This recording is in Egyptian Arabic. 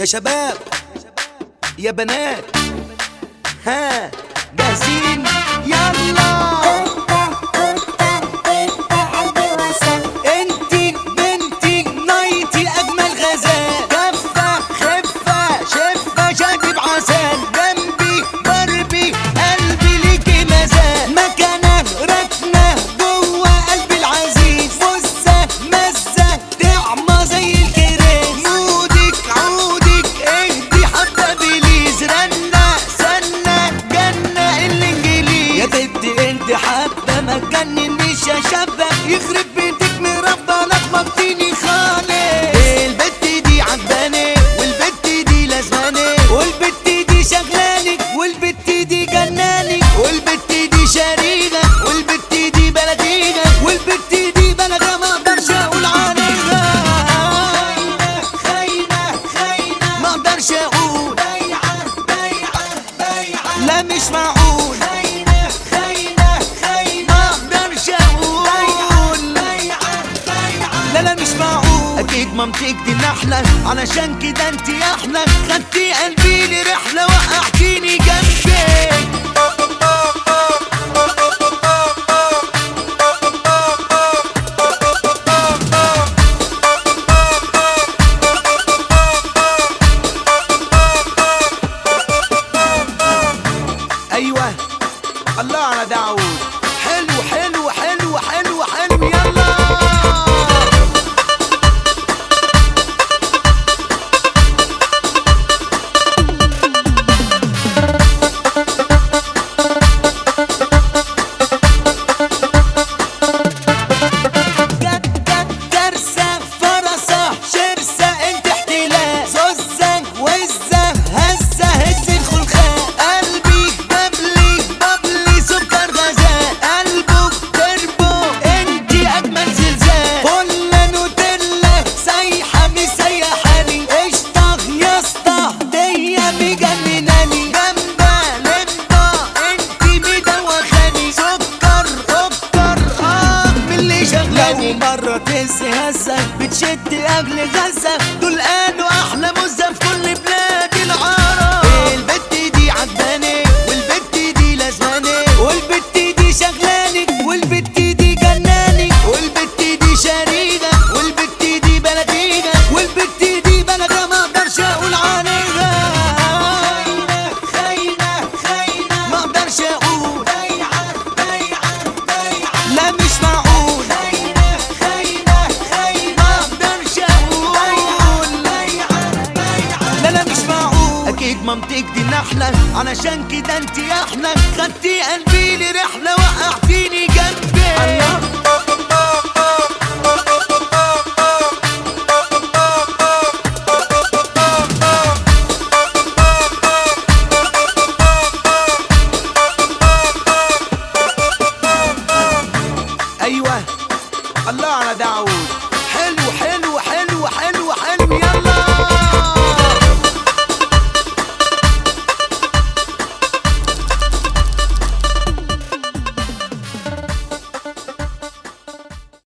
شباب يا بنات ها جاهزين يلا انتي بنتي نايتي اجمل غزال كفة خفة شفة شادي بعسل جنبي ضربي قلبي ليكي مازال مكانة ركنة جوه قلبي العزيز فزة مزة طعمة زي الكريز مودك عودك اهدي حتى بليز رنة سنة جنة الانجليز يا بنتي انت حابة ما تجننيش يا شابة يخرب بيتك مربى لخبطتيني خالص البت دي عجباني والبت دي لازماني والبت دي شغلاني والبت دي جناني والبت دي شريغة والبت دي بلديغة والبت دي بلدة ما اقدرش اقول عليها خاينة خاينة ما اقدرش اقول بايعة بايعة بايعة لا مش معقول خاينة خاينة خاينة ما اقدرش اقول لا لا مش معقول اكيد مامتك دي نحلة علشان كده انت احلى خدتي قلبي لرحلة وقعتيني جنبك ايوه الله على داوود حلو حلو حلو حلو حلو يلا جت جت كرسة فرسة شرسة انت احتلال زوزة وزة هزة هز الخلخال قلبي ببلي ببلي سكر غزال قلبك تربو انت اجمل زلزال فل نوتيلا سايحة مسيحاني قشطة يا اسطى دي مجنناني جنبة لمبة انت مدوخاني سكر اكتر اه من اللي شغلاني مرة تهز هزة بتشد اجل غزة دول قالوا احلى مزة في كل بلاد العرب البت دي عجباني والبت دي لازماني والبت دي شغلاني والبت دي جناني والبت دي شريدة والبت دي بلدينا والبت دي بلدة ما اقدرش اقول عليها خاينة خاينة ما اقدرش اقول بايعة بايعة بايعة لا مش معقول خاينة خاينة خاينة ما اقدرش اقول لا لا مش معقول اكيد مامتك دي نحلة علشان كده انت احلى خدتي قلبي لرحلة وقعتيني جنبك